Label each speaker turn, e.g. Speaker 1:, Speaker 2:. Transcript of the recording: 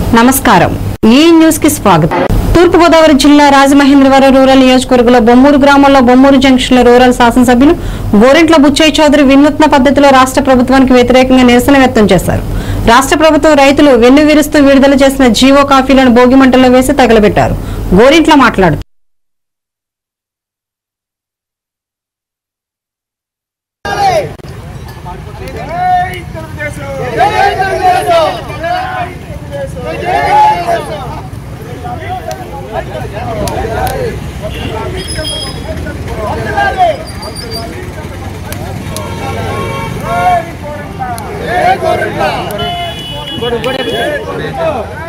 Speaker 1: నమస్కారం ఈ న్యూస్ కి స్వాగతం తూర్పుగోదావరి జిల్లా రాజమహేంద్రవరం రూరల్ నియోజకవర్గంలో బొమ్మూరు గ్రామంలో బొమ్మూరు జంక్షన్ లో రూరల్ శాసనసభ్యులు గోరెంట్ల బుచ్చయ్య చౌదరి వినూత్న పద్ధతిలో రాష్ట్ర ప్రభుత్వానికి వ్యతిరేకంగా నిరసన వ్యక్తం చేశారు రాష్ట్ర ప్రభుత్వం రైతులు వెన్ను విరుస్తూ విడుదల చేసిన జీవో కాఫీలను భోగిమంటల్లో వేసి తగలబెట్టారు గోరింట్ల మాట్లాడుతూ
Speaker 2: గోరెంట్ల